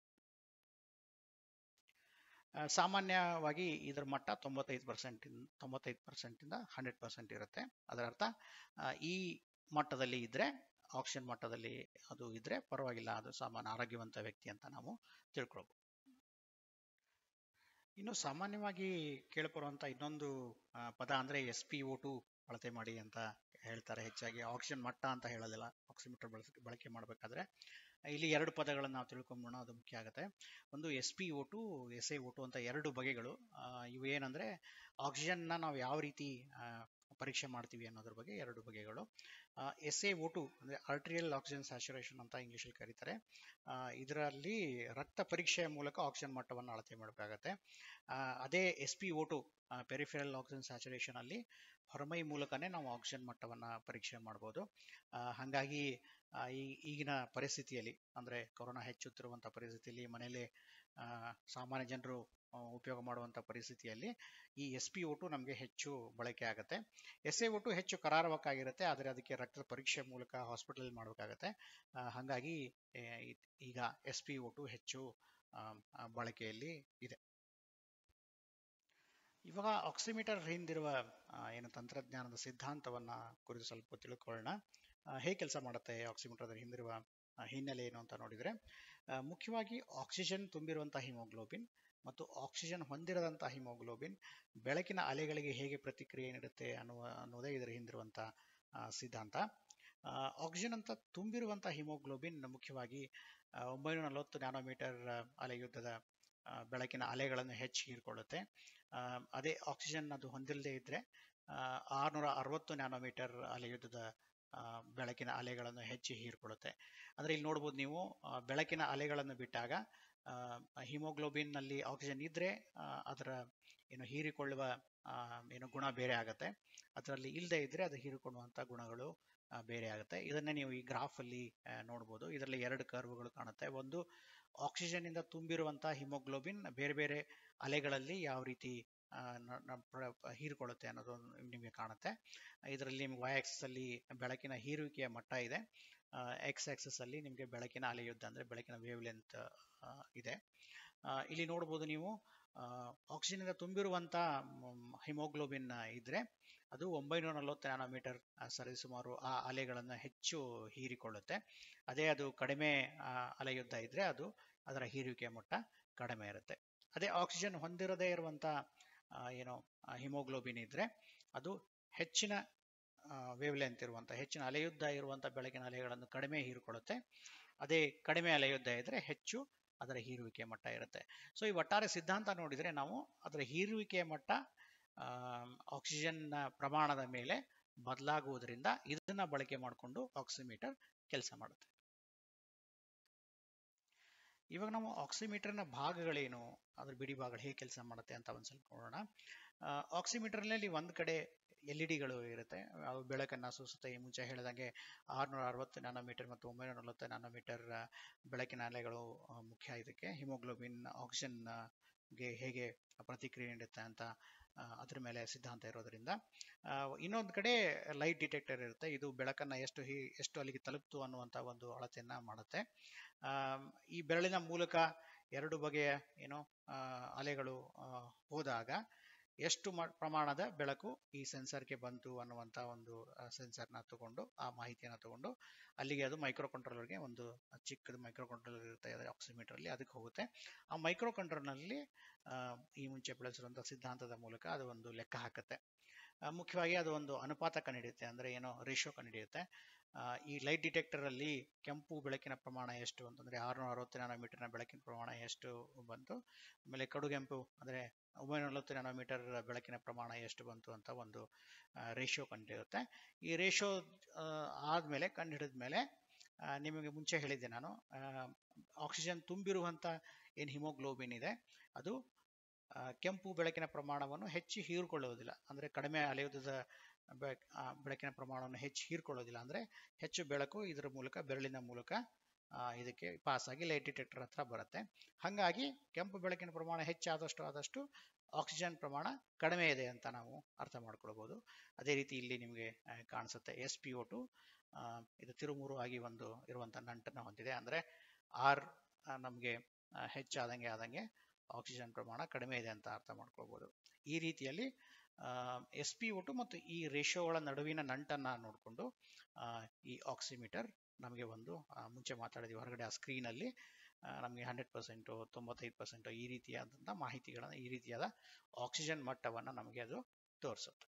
ಸಾಮಾನ್ಯವಾಗಿ ಇದರ ಮಟ್ಟ ತೊಂಬತ್ತೈದು ಪರ್ಸೆಂಟ್ ತೊಂಬತ್ತೈದು ಪರ್ಸೆಂಟಿಂದ ಹಂಡ್ರೆಡ್ ಪರ್ಸೆಂಟ್ ಇರುತ್ತೆ ಅದರ ಅರ್ಥ ಈ ಮಟ್ಟದಲ್ಲಿ ಇದ್ದರೆ ಆಕ್ಸಿಜನ್ ಮಟ್ಟದಲ್ಲಿ ಅದು ಇದ್ದರೆ ಪರವಾಗಿಲ್ಲ ಅದು ಸಾಮಾನ್ಯ ಆರೋಗ್ಯವಂತ ವ್ಯಕ್ತಿ ಅಂತ ನಾವು ತಿಳ್ಕೊಳ್ಬೋದು ಇನ್ನು ಸಾಮಾನ್ಯವಾಗಿ ಕೇಳಿಬರುವಂಥ ಇನ್ನೊಂದು ಪದ ಅಂದರೆ ಎಸ್ ಪಿ ಓ ಟು ಅಳತೆ ಮಾಡಿ ಅಂತ ಹೇಳ್ತಾರೆ ಹೆಚ್ಚಾಗಿ ಆಕ್ಸಿಜನ್ ಮಟ್ಟ ಅಂತ ಹೇಳೋದಿಲ್ಲ ಆಕ್ಸಿಮೀಟರ್ ಬಳಸ ಬಳಕೆ ಮಾಡಬೇಕಾದ್ರೆ ಇಲ್ಲಿ ಎರಡು ಪದಗಳನ್ನು ನಾವು ತಿಳ್ಕೊಂಬೋಣ ಅದು ಮುಖ್ಯ ಆಗುತ್ತೆ ಒಂದು S P O two S A O two ಅಂತ ಎರಡು ಬಗೆಗಳು ಇವು ಏನಂದರೆ ಆಕ್ಸಿಜನ್ನ ನಾವು ಯಾವ ರೀತಿ ಪರೀಕ್ಷೆ ಮಾಡ್ತೀವಿ ಅನ್ನೋದ್ರ ಬಗ್ಗೆ ಎರಡು ಬಗೆಗಳು ಎಸ್ ಎ ಓ ಟು ಅಂದರೆ ಆರ್ಟ್ರಿಯಲ್ ಆಕ್ಸಿಜನ್ ಸ್ಯಾಚುರೇಷನ್ ಅಂತ ಇಂಗ್ಲೀಷಲ್ಲಿ ಕರೀತಾರೆ ಇದರಲ್ಲಿ ರಕ್ತ ಪರೀಕ್ಷೆಯ ಮೂಲಕ ಆಕ್ಸಿಜನ್ ಮಟ್ಟವನ್ನು ಅಳತೆ ಮಾಡಬೇಕಾಗತ್ತೆ ಅದೇ S P O two peripheral oxygen saturation ಅಲ್ಲಿ ಹೊರಮೈ ಮೂಲಕನೇ ನಾವು ಆಕ್ಸಿಜನ್ ಮಟ್ಟವನ್ನು ಪರೀಕ್ಷೆ ಮಾಡ್ಬೋದು ಹಾಗಾಗಿ ಈ ಈಗಿನ ಪರಿಸ್ಥಿತಿಯಲ್ಲಿ ಅಂದರೆ ಕೊರೋನಾ ಹೆಚ್ಚುತ್ತಿರುವಂಥ ಪರಿಸ್ಥಿತಿಯಲ್ಲಿ ಮನೆಯಲ್ಲೇ ಸಾಮಾನ್ಯ ಜನರು ಆ, ಉಪಯೋಗ ಮಾಡುವಂಥ ಪರಿಸ್ಥಿತಿಯಲ್ಲಿ ಈ ಎಸ್ ಪಿ ಒ ಟು ನಮಗೆ ಹೆಚ್ಚು ಬಳಕೆ ಆಗುತ್ತೆ ಎಸ್ ಎ ಒ ಟು ಹೆಚ್ಚು ಕರಾರುವಕ್ಕಾಗಿರುತ್ತೆ ಆದರೆ ಅದಕ್ಕೆ ರಕ್ತದ ಪರೀಕ್ಷೆ ಮೂಲಕ ಹಾಸ್ಪಿಟಲ್ ಮಾಡಬೇಕಾಗತ್ತೆ ಆ, ಹಾಗಾಗಿ ಏ, ಇ- ಈಗ ಎಸ್ ಪಿ ಒ ಟು ಹೆಚ್ಚು ಆ, ಆ, ಬಳಕೆಯಲ್ಲಿ ಇದೆ ಇವಾಗ ಆಕ್ಸಿಮೀಟರ್ ಹಿಂದಿರುವ ಆ, ಏನು ತಂತ್ರಜ್ಞಾನದ ಸಿದ್ಧಾಂತವನ್ನ ಕುರಿತು ಸ್ವಲ್ಪ ತಿಳ್ಕೊಳ್ಳೋಣ ಆ, ಹೇಗೆ ಕೆಲಸ ಮಾಡುತ್ತೆ ಆಕ್ಸಿಮೀಟರ್ ಅದರ ಹಿಂದಿರುವ ಆ, ಹಿನ್ನೆಲೆ ಏನು ಅಂತ ನೋಡಿದ್ರೆ ಆ, ಮುಖ್ಯವಾಗಿ ಆಕ್ಸಿಜನ್ ತುಂಬಿರುವಂತಹ ಹಿಮೋಗ್ಲೋಬಿನ್ ಮತ್ತು ಆಕ್ಸಿಜನ್ ಹೊಂದಿರದಂತಹ ಹಿಮೋಗ್ಲೋಬಿನ್ ಬೆಳಕಿನ ಅಲೆಗಳಿಗೆ ಹೇಗೆ ಪ್ರತಿಕ್ರಿಯೆ ನೀಡುತ್ತೆ ಅನ್ನುವ ಅನ್ನೋದೇ ಇದರ ಹಿಂದಿರುವಂತಹ ಆ, ಸಿದ್ಧಾಂತ ಆ, ಆಕ್ಸಿಜನ್ ಅಂತ ತುಂಬಿರುವಂತಹ ಹಿಮೋಗ್ಲೋಬಿನ್ ಮುಖ್ಯವಾಗಿ ಆ, ಒಂಬೈನೂರ ನಲವತ್ತು ನ್ಯಾನೋಮೀಟರ್ ಅಲೆಯುದ್ದದ ಆ, ಬೆಳಕಿನ ಅಲೆಗಳನ್ನು ಹೆಚ್ಚು ಹೀರ್ಕೊಳ್ಳುತ್ತೆ ಆ, ಅದೇ ಆಕ್ಸಿಜನ್ ಅದು ಹೊಂದಿಲ್ಲದೆ ಇದ್ರೆ ಆರುನೂರ ಅರವತ್ತು ನ್ಯಾನೋಮೀಟರ್ ಅಲೆಯುದ್ದದ ಆ, ಬೆಳಕಿನ ಅಲೆಗಳನ್ನು ಹೆಚ್ಚು ಹೀರ್ಕೊಳ್ಳುತ್ತೆ ಅಂದ್ರೆ ಇಲ್ಲಿ ನೋಡ್ಬೋದು ನೀವು ಆ, ಬೆಳಕಿನ ಅಲೆಗಳನ್ನು ಬಿಟ್ಟಾಗ ಹಿಮೋಗ್ಲೋಬಿನ್ ನಲ್ಲಿ ಆಕ್ಸಿಜನ್ ಇದ್ರೆ ಆ, ಅದರ ಏನು ಹೀರಿಕೊಳ್ಳುವ ಆ, ಏನು ಗುಣ ಬೇರೆ ಆಗುತ್ತೆ ಅದರಲ್ಲಿ ಇಲ್ಲದೆ ಇದ್ರೆ ಅದು ಹೀರಿಕೊಳ್ಳುವಂತ ಗುಣಗಳು ಆ, ಬೇರೆ ಆಗುತ್ತೆ ಇದನ್ನೇ ನೀವು ಈ ಗ್ರಾಫ್ ಅಲ್ಲಿ ಆ, ನೋಡ್ಬೋದು ಇದರಲ್ಲಿ ಎರಡು ಕರ್ವ್ಗಳು ಕಾಣುತ್ತೆ ಒಂದು ಆಕ್ಸಿಜನ್ ಇಂದ ತುಂಬಿರುವಂತಹ ಹಿಮೋಗ್ಲೋಬಿನ್ ಬೇರೆ ಬೇರೆ ಅಲೆಗಳಲ್ಲಿ ಯಾವ ರೀತಿ ಆ, ನ- ನ- ಪ್ರ- ಹೀರಿಕೊಳ್ಳುತ್ತೆ ಅನ್ನೋದು ನಿಮಗೆ ಕಾಣುತ್ತೆ ಇದರಲ್ಲಿ ನಿಮ್ಗೆ ವೈ ಆಕ್ಸಿಸ್ ಅಲ್ಲಿ ಬೆಳಕಿನ ಹೀರುವಿಕೆಯ ಮಟ್ಟ ಇದೆ ಎಕ್ಸ್ ಆಕ್ಸಿಸ್ ಅಲ್ಲಿ ನಿಮಗೆ ಬೆಳಕಿನ ಅಲೆಯುದ್ದ ಅಂದ್ರೆ ಬೆಳಕಿನ ವೇವ್ ಲೆಂತ್ ಇದೆ ಆ, ಇಲ್ಲಿ ನೋಡ್ಬೋದು ನೀವು ಆಕ್ಸಿಜನ್ ಇಂದ ತುಂಬಿರುವಂತ ಹಿಮೋಗ್ಲೋಬಿನ್ ಇದ್ರೆ ಅದು ಒಂಬೈನೂರ ನಲವತ್ತು ನ್ಯಾನೋಮೀಟರ್ ಸರಿಸುಮಾರು ಆ ಅಲೆಗಳನ್ನು ಹೆಚ್ಚು ಹೀರಿಕೊಳ್ಳುತ್ತೆ ಅದೇ ಅದು ಕಡಿಮೆ ಆ, ಅಲೆಯುದ್ದ ಇದ್ರೆ ಅದು ಅದರ ಹೀರುವಿಕೆಯ ಮಟ್ಟ ಕಡಿಮೆ ಇರುತ್ತೆ ಅದೇ ಆಕ್ಸಿಜನ್ ಹೊಂದಿರದೇ ಇರುವಂತ ಆ, ಏನು ಹಿಮೋಗ್ಲೋಬಿನ್ ಇದ್ರೆ ಅದು ಹೆಚ್ಚಿನ ವೇವ್ ಲೆಂತ್ ಇರುವಂತ ಹೆಚ್ಚಿನ ಅಲೆಯುದ್ದ ಇರುವಂತ ಬೆಳಕಿನ ಅಲೆಗಳನ್ನು ಕಡಿಮೆ ಹೀರಿಕೊಳ್ಳುತ್ತೆ ಅದೇ ಕಡಿಮೆ ಅಲೆಯುದ್ದ ಇದ್ರೆ ಹೆಚ್ಚು ಅದರ ಹೀರುವಿಕೆಯ ಮಟ್ಟ ಇರುತ್ತೆ ಸೊ ಈ ಒಟ್ಟಾರೆ ಸಿದ್ಧಾಂತ ನೋಡಿದ್ರೆ ನಾವು ಅದರ ಹೀರುವಿಕೆಯ ಮಟ್ಟ ಆಕ್ಸಿಜನ್ ಪ್ರಮಾಣದ ಮೇಲೆ ಬದಲಾಗುವುದರಿಂದ ಇದನ್ನ ಬಳಕೆ ಮಾಡಿಕೊಂಡು ಆಕ್ಸಿಮೀಟರ್ ಕೆಲಸ ಮಾಡುತ್ತೆ ಇವಾಗ ನಾವು ಆಕ್ಸಿಮೀಟರ್ನ ಭಾಗಗಳೇನು ಅದ್ರ ಬಿಡಿ ಭಾಗಗಳು ಹೇಗೆ ಕೆಲಸ ಮಾಡುತ್ತೆ ಅಂತ ಒಂದ್ ಸ್ವಲ್ಪ ನೋಡೋಣ ಆಕ್ಸಿಮೀಟರ್ನಲ್ಲಿ ಒಂದ್ ಕಡೆ ಎಲ್ ಇ ಡಿಗಳು ಇರುತ್ತೆ ಅವು ಬೆಳಕನ್ನ ಸೂಸುತ್ತೆ ಈ ಮುಂಚೆ ಹೇಳಿದಂಗೆ ಆರುನೂರ ಅರವತ್ತು ನ್ಯಾನೋಮೀಟರ್ ಮತ್ತು ಒಂಬೈನೂರ ನಲವತ್ತು ನ್ಯಾನೋಮೀಟರ್ ಬೆಳಕಿನ ಅಲೆಗಳು ಆ, ಮುಖ್ಯ ಇದಕ್ಕೆ ಹಿಮೋಗ್ಲೋಬಿನ್ ಆಕ್ಸಿಜನ್ ಗೆ ಹೇಗೆ ಪ್ರತಿಕ್ರಿಯೆ ನೀಡುತ್ತೆ ಅಂತ ಆ, ಅದ್ರ ಮೇಲೆ ಸಿದ್ಧಾಂತ ಇರೋದ್ರಿಂದ ಇನ್ನೊಂದು ಕಡೆ ಲೈಟ್ ಡಿಟೆಕ್ಟರ್ ಇರುತ್ತೆ ಇದು ಬೆಳಕನ್ನ ಎಷ್ಟು ಹಿ ಎಷ್ಟು ಅಲ್ಲಿಗೆ ತಲುಪ್ತು ಅನ್ನುವಂತ ಒಂದು ಅಳತೆಯನ್ನ ಮಾಡುತ್ತೆ ಆಮ್, ಈ ಬೆರಳಿನ ಮೂಲಕ ಎರಡು ಬಗೆಯ ಏನು ಆ, ಅಲೆಗಳು ಆ, ಹೋದಾಗ ಎಷ್ಟು ಮ- ಪ್ರಮಾಣದ ಬೆಳಕು ಈ ಸೆನ್ಸರ್ಗೆ ಬಂತು ಅನ್ನುವಂತ ಒಂದು ಸೆನ್ಸರ್ನ ತಗೊಂಡು ಆ ಮಾಹಿತಿಯನ್ನು ತಗೊಂಡು ಅಲ್ಲಿಗೆ ಅದು ಮೈಕ್ರೋ ಕಂಟ್ರೋಲರ್ಗೆ ಒಂದು ಚಿಕ್ಕದು ಮೈಕ್ರೋ ಕಂಟ್ರೋಲರ್ ಇರುತ್ತೆ ಆಕ್ಸಿಮೀಟರ್ ಅಲ್ಲಿ ಅದಕ್ಕೆ ಹೋಗುತ್ತೆ ಆ ಮೈಕ್ರೋ ಕಂಟ್ರೋಲರ್ನಲ್ಲಿ ಈ ಮುಂಚೆ ಬಳಸಿರುವಂತಹ ಸಿದ್ಧಾಂತದ ಮೂಲಕ ಅದು ಒಂದು ಲೆಕ್ಕ ಹಾಕುತ್ತೆ ಆ, ಮುಖ್ಯವಾಗಿ ಅದು ಒಂದು ಅನುಪಾತ ಕಂಡುಹಿಡಿಯುತ್ತೆ ಅಂದ್ರೆ ಏನೋ ರೇಷಿಯೋ ಕಂಡುಹಿಡಿಯುತ್ತೆ ಆ, ಈ ಲೈಟ್ ಡಿಟೆಕ್ಟರ್ ಅಲ್ಲಿ ಕೆಂಪು ಬೆಳಕಿನ ಪ್ರಮಾಣ ಎಷ್ಟು ಅಂತಂದ್ರೆ ಆರುನೂರ ಅರವತ್ತು ನ್ಯಾನೋಮೀಟರ್ನ ಬೆಳಕಿನ ಪ್ರಮಾಣ ಎಷ್ಟು ಬಂತು ಆಮೇಲೆ ಕಡುಗೆಂಪು ಅಂದ್ರೆ ಒಂಬೈನೂರ ನಲವತ್ತು ನ್ಯಾನೋಮೀಟರ್ ಬೆಳಕಿನ ಪ್ರಮಾಣ ಎಷ್ಟು ಬಂತು ಅಂತ ಒಂದು ರೇಷಿಯೋ ಕಂಡುಹಿಡಿಯುತ್ತೆ ಈ ರೇಷಿಯೋ ಆದ್ಮೇಲೆ ಕಂಡುಹಿಡಿದ ಮೇಲೆ ನಿಮಗೆ ಮುಂಚೆ ಹೇಳಿದ್ದೆ ನಾನು ಆಕ್ಸಿಜನ್ ತುಂಬಿರುವಂತ ಏನು ಹಿಮೋಗ್ಲೋಬಿನ್ ಇದೆ ಅದು ಆ, ಕೆಂಪು ಬೆಳಕಿನ ಪ್ರಮಾಣವನ್ನು ಹೆಚ್ಚು ಹೀರ್ಕೊಳ್ಳುವುದಿಲ್ಲ ಅಂದ್ರೆ ಕಡಿಮೆ ಅಲೆಯುದ್ದದ ಬೆ- ಆ, ಬೆಳಕಿನ ಪ್ರಮಾಣವನ್ನು ಹೆಚ್ಚು ಹೀರ್ಕೊಳ್ಳೋದಿಲ್ಲ ಅಂದ್ರೆ ಹೆಚ್ಚು ಬೆಳಕು ಇದರ ಮೂಲಕ ಬೆರಳಿನ ಮೂಲಕ ಆ, ಇದಕ್ಕೆ ಪಾಸ್ ಆಗಿ ಲೈಟ್ ಡಿಟೆಕ್ಟರ್ ಹತ್ರ ಬರುತ್ತೆ ಹಾಗಾಗಿ ಕೆಂಪು ಬೆಳಕಿನ ಪ್ರಮಾಣ ಹೆಚ್ಚಾದಷ್ಟು ಆದಷ್ಟು ಆಕ್ಸಿಜನ್ ಪ್ರಮಾಣ ಕಡಿಮೆ ಇದೆ ಅಂತ ನಾವು ಅರ್ಥ ಮಾಡ್ಕೊಳ್ಬಹುದು ಅದೇ ರೀತಿ ಇಲ್ಲಿ ನಿಮಗೆ ಆ, ಕಾಣಿಸುತ್ತೆ ಎಸ್ ಪಿ ಒ ಟು ಇದು ತಿರುಮುರು ಆಗಿ ಒಂದು ಇರುವಂತ ನಂಟನ್ನು ಹೊಂದಿದೆ ಅಂದ್ರೆ ಆರ್ ನಮಗೆ ಹೆಚ್ಚಾದಂಗೆ ಆದಂಗೆ ಆಕ್ಸಿಜನ್ ಪ್ರಮಾಣ ಕಡಿಮೆ ಇದೆ ಅಂತ ಅರ್ಥ ಮಾಡ್ಕೊಳ್ಬಹುದು ಈ ರೀತಿಯಲ್ಲಿ ಎಸ್ ಪಿ ಒಟು ಮತ್ತು ಈ ರೇಷಿಯೋಗಳ ನಡುವಿನ ನಂಟನ್ನ ನೋಡಿಕೊಂಡು ಈ ಆಕ್ಸಿಮೀಟರ್ ನಮಗೆ ಒಂದು ಆ, ಮುಂಚೆ ಮಾತಾಡಿದ್ವಿ ಹೊರಗಡೆ ಆ ಸ್ಕ್ರೀನ್ ಅಲ್ಲಿ ಆ, ನಮಗೆ ಹಂಡ್ರೆಡ್ ಪರ್ಸೆಂಟು ತೊಂಬತ್ತೈದು ಪರ್ಸೆಂಟು ಈ ರೀತಿಯಾದಂಥ ಮಾಹಿತಿಗಳನ್ನ ಈ ರೀತಿಯಾದ ಆಕ್ಸಿಜನ್ ಮಟ್ಟವನ್ನ ನಮಗೆ ಅದು ತೋರಿಸುತ್ತೆ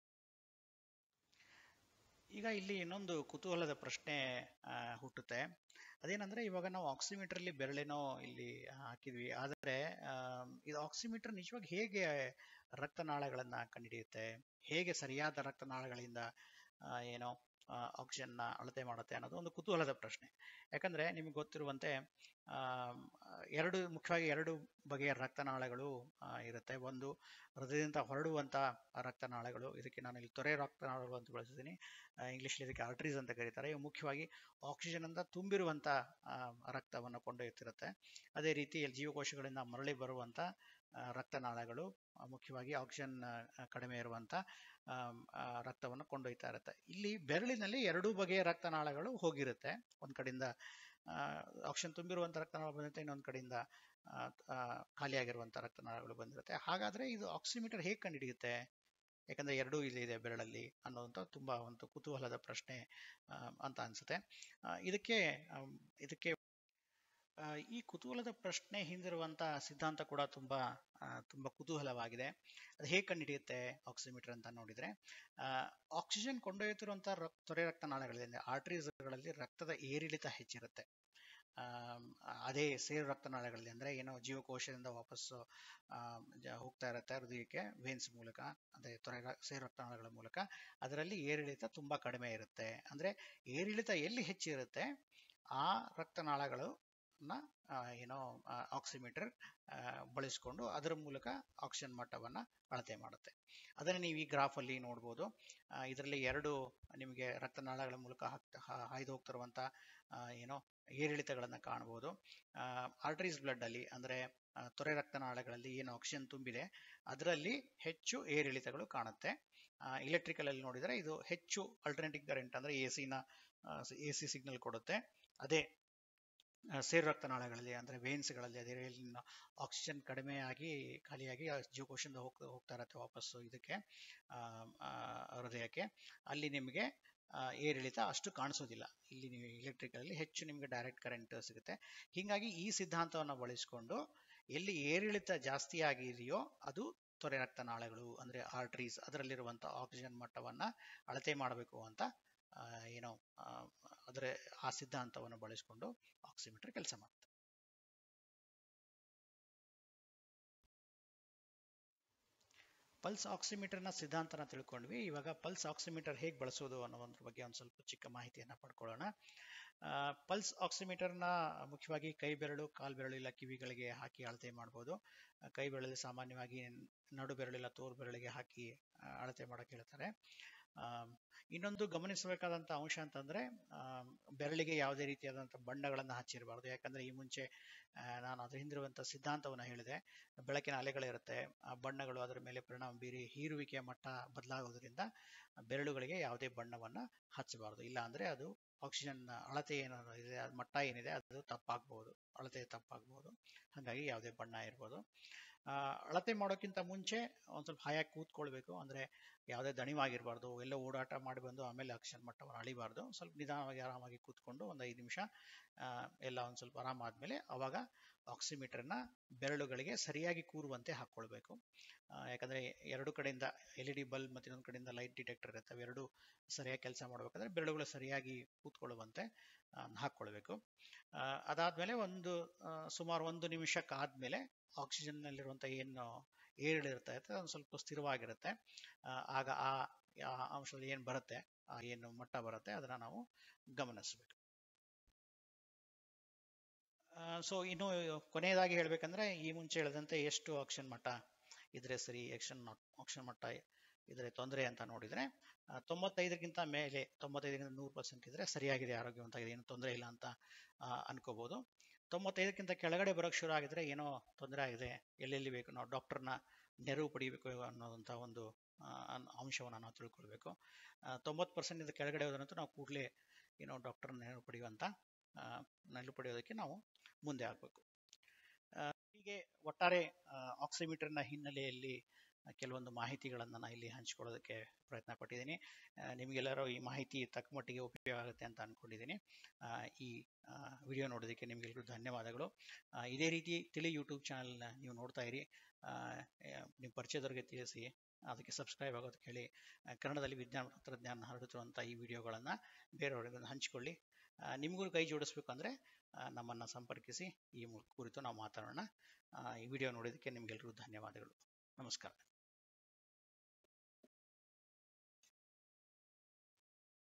ಈಗ ಇಲ್ಲಿ ಇನ್ನೊಂದು ಕುತೂಹಲದ ಪ್ರಶ್ನೆ ಆ, ಹುಟ್ಟುತ್ತೆ ಅದೇನಂದ್ರೆ ಇವಾಗ ನಾವು ಆಕ್ಸಿಮೀಟರ್ ಅಲ್ಲಿ ಬೆರಳೇನೋ ಇಲ್ಲಿ ಹಾಕಿದ್ವಿ ಆದರೆ ಆಮ್, ಇದು ಆಕ್ಸಿಮೀಟರ್ ನಿಜವಾಗಿ ಹೇಗೆ ರಕ್ತನಾಳಗಳನ್ನ ಕಂಡುಹಿಡಿಯುತ್ತೆ ಹೇಗೆ ಸರಿಯಾದ ರಕ್ತನಾಳಗಳಿಂದ ಆ, ಏನೋ ಆಕ್ಸಿಜನ್ ನ ಅಳತೆ ಮಾಡುತ್ತೆ ಅನ್ನೋದು ಒಂದು ಕುತೂಹಲದ ಪ್ರಶ್ನೆ ಯಾಕಂದ್ರೆ ನಿಮಗೆ ಗೊತ್ತಿರುವಂತೆ ಆಮ್, ಎರಡು ಮುಖ್ಯವಾಗಿ ಎರಡು ಬಗೆಯ ರಕ್ತನಾಳಗಳು ಆ, ಇರುತ್ತೆ ಒಂದು ಹೃದಯದಿಂದ ಹೊರಡುವಂತ ರಕ್ತನಾಳಗಳು ಇದಕ್ಕೆ ನಾನು ಇಲ್ಲಿ ತೊರೆ ರಕ್ತನಾಳಗಳು ಅಂತ ಬಳಸಿದ್ದೀನಿ ಇಂಗ್ಲಿಷ್ ಇದಕ್ಕೆ ಆರ್ಟರೀಸ್ ಅಂತ ಕರೀತಾರೆ ಇವು ಮುಖ್ಯವಾಗಿ ಆಕ್ಸಿಜನ್ ಅಂತ ತುಂಬಿರುವಂತ ಆ, ರಕ್ತವನ್ನು ಕೊಂಡೊಯ್ಯುತ್ತಿರುತ್ತೆ ಅದೇ ರೀತಿ ಇಲ್ಲಿ ಜೀವಕೋಶಗಳಿಂದ ಮರಳಿ ಬರುವಂತ ರಕ್ತನಾಳಗಳು ಮುಖ್ಯವಾಗಿ ಆಕ್ಸಿಜನ್ ಕಡಿಮೆ ಇರುವಂಥ ರಕ್ತವನ್ನು ಕೊಂಡೊಯ್ತಾ ಇರುತ್ತೆ ಇಲ್ಲಿ ಬೆರಳಿನಲ್ಲಿ ಎರಡೂ ಬಗೆಯ ರಕ್ತನಾಳಗಳು ಹೋಗಿರುತ್ತೆ ಒಂದು ಕಡೆಯಿಂದ ಆಕ್ಸಿಜನ್ ತುಂಬಿರುವಂಥ ರಕ್ತನಾಳ ಬಂದಿರುತ್ತೆ ಇನ್ನೊಂದು ಕಡೆಯಿಂದ ಖಾಲಿಯಾಗಿರುವಂಥ ರಕ್ತನಾಳಗಳು ಬಂದಿರುತ್ತೆ ಹಾಗಾದರೆ ಇದು ಆಕ್ಸಿಮೀಟರ್ ಹೇಗೆ ಕಂಡುಹಿಡಿಯುತ್ತೆ ಯಾಕಂದರೆ ಎರಡೂ ಇಲ್ಲಿ ಇದೆ ಬೆರಳಲ್ಲಿ ಅನ್ನೋಂಥ ತುಂಬ ಒಂದು ಕುತೂಹಲದ ಪ್ರಶ್ನೆ ಅಂತ ಅನಿಸುತ್ತೆ ಇದಕ್ಕೆ ಇದಕ್ಕೆ ಈ ಕುತೂಹಲದ ಪ್ರಶ್ನೆ ಹಿಂದಿರುವಂಥ ಸಿದ್ಧಾಂತ ಕೂಡ ತುಂಬ ತುಂಬ ಕುತೂಹಲವಾಗಿದೆ ಅದು ಹೇಗೆ ಕಂಡುಹಿಡಿಯುತ್ತೆ ಆಕ್ಸಿಮೀಟರ್ ಅಂತ ನೋಡಿದರೆ ಆಕ್ಸಿಜನ್ ಕೊಂಡೊಯ್ಯುತ್ತಿರುವಂಥ ರಕ್ ತೊರೆ ರಕ್ತನಾಳಗಳಿಂದ ಆರ್ಟ್ರೀಸ್ಗಳಲ್ಲಿ ರಕ್ತದ ಏರಿಳಿತ ಹೆಚ್ಚಿರುತ್ತೆ ಅದೇ ಸೇರು ರಕ್ತನಾಳಗಳಲ್ಲಿ ಅಂದರೆ ಏನೋ ಜೀವಕೋಶದಿಂದ ವಾಪಸ್ಸು ಹೋಗ್ತಾ ಇರುತ್ತೆ ಹೃದಯಕ್ಕೆ ವೇನ್ಸ್ ಮೂಲಕ ಅದೇ ತೊರೆ ಸೇರು ರಕ್ತನಾಳಗಳ ಮೂಲಕ ಅದರಲ್ಲಿ ಏರಿಳಿತ ತುಂಬ ಕಡಿಮೆ ಇರುತ್ತೆ ಅಂದರೆ ಏರಿಳಿತ ಎಲ್ಲಿ ಹೆಚ್ಚಿರುತ್ತೆ ಆ ರಕ್ತನಾಳಗಳು ಏನೋ ಆಕ್ಸಿಮೀಟರ್ ಬಳಸಿಕೊಂಡು ಅದರ ಮೂಲಕ ಆಕ್ಸಿಜನ್ ಮಟ್ಟವನ್ನು ಅಳತೆ ಮಾಡುತ್ತೆ ಅದನ್ನು ನೀವು ಈ ಗ್ರಾಫಲ್ಲಿ ನೋಡ್ಬೋದು ಇದರಲ್ಲಿ ಎರಡು ನಿಮಗೆ ರಕ್ತನಾಳಗಳ ಮೂಲಕ ಹಾಯ್ದು ಹೋಗ್ತಿರುವಂಥ ಏನೋ ಏರಿಳಿತಗಳನ್ನು ಕಾಣ್ಬೋದು ಆರ್ಟರೀಸ್ ಬ್ಲಡ್ಡಲ್ಲಿ ಅಂದರೆ ತೊರೆ ರಕ್ತನಾಳಗಳಲ್ಲಿ ಏನು ಆಕ್ಸಿಜನ್ ತುಂಬಿದೆ ಅದರಲ್ಲಿ ಹೆಚ್ಚು ಏರಿಳಿತಗಳು ಕಾಣುತ್ತೆ ಇಲೆಕ್ಟ್ರಿಕಲಲ್ಲಿ ನೋಡಿದರೆ ಇದು ಹೆಚ್ಚು ಅಲ್ಟರ್ನೇಟಿಂಗ್ ಕರೆಂಟ್ ಅಂದರೆ ಎ ಸಿನ ಎ ಸಿ ಸಿಗ್ನಲ್ ಕೊಡುತ್ತೆ ಅದೇ ಸೇರು ರಕ್ತನಾಳಗಳಲ್ಲಿ ಅಂದರೆ ವೇನ್ಸ್ಗಳಲ್ಲಿ ಅದೇ ಆಕ್ಸಿಜನ್ ಕಡಿಮೆ ಆಗಿ ಖಾಲಿಯಾಗಿ ಜೀವಕೋಶದಿಂದ ಹೋಗ್ತಾ ಹೋಗ್ತಾ ಇರತ್ತೆ ವಾಪಸ್ಸು ಇದಕ್ಕೆ ಹೃದಯಕ್ಕೆ ಅಲ್ಲಿ ನಿಮಗೆ ಏರಿಳಿತ ಅಷ್ಟು ಕಾಣಿಸೋದಿಲ್ಲ ಇಲ್ಲಿ ನೀವು ಇಲೆಕ್ಟ್ರಿಕಲ್ಲಿ ಹೆಚ್ಚು ನಿಮಗೆ ಡೈರೆಕ್ಟ್ ಕರೆಂಟ್ ಸಿಗುತ್ತೆ ಹೀಗಾಗಿ ಈ ಸಿದ್ಧಾಂತವನ್ನು ಬಳಸಿಕೊಂಡು ಎಲ್ಲಿ ಏರಿಳಿತ ಜಾಸ್ತಿ ಆಗಿದೆಯೋ ಅದು ತೊರೆ ರಕ್ತನಾಳಗಳು ಅಂದರೆ ಆರ್ಟ್ರೀಸ್ ಅದರಲ್ಲಿರುವಂಥ ಆಕ್ಸಿಜನ್ ಮಟ್ಟವನ್ನು ಅಳತೆ ಮಾಡಬೇಕು ಅಂತ ಏನೋ ಅದರ ಆ ಸಿದ್ಧಾಂತವನ್ನು ಬಳಸಿಕೊಂಡು ಆಕ್ಸಿಮೀಟರ್ ಕೆಲಸ ಮಾಡುತ್ತೆ ಪಲ್ಸ್ ಆಕ್ಸಿಮೀಟರ್ನ ಸಿದ್ಧಾಂತನ ತಿಳ್ಕೊಂಡ್ವಿ ಇವಾಗ ಪಲ್ಸ್ ಆಕ್ಸಿಮೀಟರ್ ಹೇಗೆ ಬಳಸೋದು ಅನ್ನೋದ್ರ ಬಗ್ಗೆ ಒಂದು ಸ್ವಲ್ಪ ಚಿಕ್ಕ ಮಾಹಿತಿಯನ್ನು ಪಡ್ಕೊಳ್ಳೋಣ ಪಲ್ಸ್ ಆಕ್ಸಿಮೀಟರ್ನ ಮುಖ್ಯವಾಗಿ ಕೈ ಬೆರಳು ಕಾಲು ಬೆರಳು ಇಲ್ಲ ಕಿವಿಗಳಿಗೆ ಹಾಕಿ ಅಳತೆ ಮಾಡ್ಬೋದು ಕೈ ಬೆರಳಲ್ಲಿ ಸಾಮಾನ್ಯವಾಗಿ ನಡು ಬೆರಳಿಲ್ಲ ತೋರು ಬೆರಳಿಗೆ ಹಾಕಿ ಅಳತೆ ಮಾಡೋಕೆ ಹೇಳ್ತಾರೆ ಇನ್ನೊಂದು ಗಮನಿಸಬೇಕಾದಂಥ ಅಂಶ ಅಂತಂದರೆ ಬೆರಳಿಗೆ ಯಾವುದೇ ರೀತಿಯಾದಂಥ ಬಣ್ಣಗಳನ್ನು ಹಚ್ಚಿರಬಾರ್ದು ಯಾಕಂದರೆ ಈ ಮುಂಚೆ ನಾನು ಅದರ ಹಿಂದಿರುವಂಥ ಸಿದ್ಧಾಂತವನ್ನು ಹೇಳಿದೆ ಬೆಳಕಿನ ಅಲೆಗಳಿರುತ್ತೆ ಆ ಬಣ್ಣಗಳು ಅದರ ಮೇಲೆ ಪರಿಣಾಮ ಬೀರಿ ಹೀರುವಿಕೆಯ ಮಟ್ಟ ಬದಲಾಗೋದ್ರಿಂದ ಬೆರಳುಗಳಿಗೆ ಯಾವುದೇ ಬಣ್ಣವನ್ನು ಹಚ್ಚಬಾರ್ದು ಇಲ್ಲ ಅಂದರೆ ಅದು ಆಕ್ಸಿಜನ್ ಅಳತೆ ಏನು ಇದೆ ಮಟ್ಟ ಏನಿದೆ ಅದು ತಪ್ಪಾಗ್ಬೋದು ಅಳತೆ ತಪ್ಪಾಗ್ಬೋದು ಹಾಗಾಗಿ ಯಾವುದೇ ಬಣ್ಣ ಇರ್ಬೋದು ಅಳತೆ ಮಾಡೋಕ್ಕಿಂತ ಮುಂಚೆ ಒಂದು ಸ್ವಲ್ಪ ಹಾಯಾಗಿ ಕೂತ್ಕೊಳ್ಬೇಕು ಅಂದರೆ ಯಾವುದೇ ದಣಿವಾಗಿರಬಾರ್ದು ಎಲ್ಲೋ ಓಡಾಟ ಮಾಡಿ ಬಂದು ಆಮೇಲೆ ಆಕ್ಸಿಜನ್ ಮಟ್ಟವನ್ನು ಅಳಿಬಾರ್ದು ಸ್ವಲ್ಪ ನಿಧಾನವಾಗಿ ಆರಾಮಾಗಿ ಕೂತ್ಕೊಂಡು ಒಂದು ಐದು ನಿಮಿಷ ಎಲ್ಲ ಒಂದು ಸ್ವಲ್ಪ ಆರಾಮಾದ್ಮೇಲೆ ಅವಾಗ ಆಕ್ಸಿಮೀಟರ್ನ ಬೆರಳುಗಳಿಗೆ ಸರಿಯಾಗಿ ಕೂರುವಂತೆ ಹಾಕ್ಕೊಳ್ಬೇಕು ಯಾಕಂದರೆ ಎರಡು ಕಡೆಯಿಂದ ಎಲ್ ಇ ಡಿ ಬಲ್ಬ್ ಮತ್ತು ಇನ್ನೊಂದು ಕಡೆಯಿಂದ ಲೈಟ್ ಡಿಟೆಕ್ಟರ್ ಇರುತ್ತೆ ಅವೆರಡು ಸರಿಯಾಗಿ ಕೆಲಸ ಮಾಡಬೇಕಾದ್ರೆ ಬೆರಳುಗಳು ಸರಿಯಾಗಿ ಕೂತ್ಕೊಳ್ಳುವಂತೆ ಹಾಕ್ಕೊಳ್ಬೇಕು ಅದಾದಮೇಲೆ ಒಂದು ಸುಮಾರು ಒಂದು ನಿಮಿಷಕ್ಕಾದಮೇಲೆ ಆಕ್ಸಿಜನ್ನಲ್ಲಿರುವಂಥ ಏನು ಏರಿಳಿರ್ತಾ ಇರುತ್ತೆ ಒಂದು ಸ್ವಲ್ಪ ಸ್ಥಿರವಾಗಿರುತ್ತೆ ಆಗ ಆ ಅಂಶದಲ್ಲಿ ಏನು ಬರುತ್ತೆ ಆ ಏನು ಮಟ್ಟ ಬರುತ್ತೆ ಅದನ್ನು ನಾವು ಗಮನಿಸಬೇಕು ಸೊ ಇನ್ನು ಕೊನೆಯದಾಗಿ ಹೇಳಬೇಕಂದ್ರೆ ಈ ಮುಂಚೆ ಹೇಳಿದಂತೆ ಎಷ್ಟು ಆಕ್ಸಿಜನ್ ಮಟ್ಟ ಇದ್ರೆ ಸರಿ ಆಕ್ಷನ್ ಆಕ್ಸಿಜನ್ ಮಟ್ಟ ಇದ್ರೆ ತೊಂದರೆ ಅಂತ ನೋಡಿದರೆ ತೊಂಬತ್ತೈದಕ್ಕಿಂತ ಮೇಲೆ ತೊಂಬತ್ತೈದರಿಂದ ನೂರು ಪರ್ಸೆಂಟ್ ಇದ್ರೆ ಸರಿಯಾಗಿದೆ ಆರೋಗ್ಯವಂತಾಗಿದೆ ಏನು ತೊಂದರೆ ಇಲ್ಲ ಅಂತ ಅನ್ಕೋಬಹುದು ತೊಂಬತ್ತೈದಕ್ಕಿಂತ ಕೆಳಗಡೆ ಬರೋಕ್ಕೆ ಶುರು ಆಗಿದ್ರೆ ಏನೋ ತೊಂದರೆ ಆಗಿದೆ ಎಲ್ಲೆಲ್ಲಿ ಬೇಕು ನಾವು ಡಾಕ್ಟರ್ನ ನೆರವು ಪಡಿಬೇಕು ಅನ್ನೋದಂಥ ಒಂದು ಅಂಶವನ್ನು ನಾವು ತಿಳ್ಕೊಳ್ಬೇಕು ತೊಂಬತ್ತು ಪರ್ಸೆಂಟಿಂದ ಕೆಳಗಡೆ ಹೋದಂತೂ ನಾವು ಕೂಡಲೇ ಏನೋ ಡಾಕ್ಟರ್ನ ನೆರವು ಪಡೆಯುವಂಥ ನೆರವು ಪಡೆಯೋದಕ್ಕೆ ನಾವು ಮುಂದೆ ಆಗಬೇಕು ಹೀಗೆ ಒಟ್ಟಾರೆ ಆಕ್ಸಿಮೀಟರ್ನ ಹಿನ್ನೆಲೆಯಲ್ಲಿ ಕೆಲವೊಂದು ಮಾಹಿತಿಗಳನ್ನು ನಾನು ಇಲ್ಲಿ ಹಂಚ್ಕೊಳ್ಳೋದಕ್ಕೆ ಪ್ರಯತ್ನ ಪಟ್ಟಿದ್ದೀನಿ ನಿಮಗೆಲ್ಲರೂ ಈ ಮಾಹಿತಿ ತಕ್ಕ ಮಟ್ಟಿಗೆ ಉಪಯೋಗ ಆಗುತ್ತೆ ಅಂತ ಅಂದ್ಕೊಂಡಿದ್ದೀನಿ ಈ ವಿಡಿಯೋ ನೋಡೋದಕ್ಕೆ ನಿಮಗೆಲ್ಲರೂ ಧನ್ಯವಾದಗಳು ಇದೇ ರೀತಿ ತಿಳಿ ಯೂಟ್ಯೂಬ್ ಚಾನಲ್ನ ನೀವು ನೋಡ್ತಾ ಇರಿ ನಿಮ್ಮ ಪರಿಚಯದವ್ರಿಗೆ ತಿಳಿಸಿ ಅದಕ್ಕೆ ಸಬ್ಸ್ಕ್ರೈಬ್ ಆಗೋದಕ್ಕೆ ಹೇಳಿ ಕನ್ನಡದಲ್ಲಿ ವಿಜ್ಞಾನ ತಂತ್ರಜ್ಞಾನ ಹರಡುತ್ತಿರುವಂಥ ಈ ವಿಡಿಯೋಗಳನ್ನು ಬೇರೆಯವರಿಗೆ ಹಂಚಿಕೊಳ್ಳಿ ನಿಮಗೂ ಕೈ ಜೋಡಿಸ್ಬೇಕು ಅಂದರೆ ನಮ್ಮನ್ನು ಸಂಪರ್ಕಿಸಿ ಈ ಕುರಿತು ನಾವು ಮಾತಾಡೋಣ ಈ ವಿಡಿಯೋ ನೋಡೋದಕ್ಕೆ ನಿಮಗೆಲ್ಲರಿಗೂ ಧನ್ಯವಾದಗಳು ನಮಸ್ಕಾರ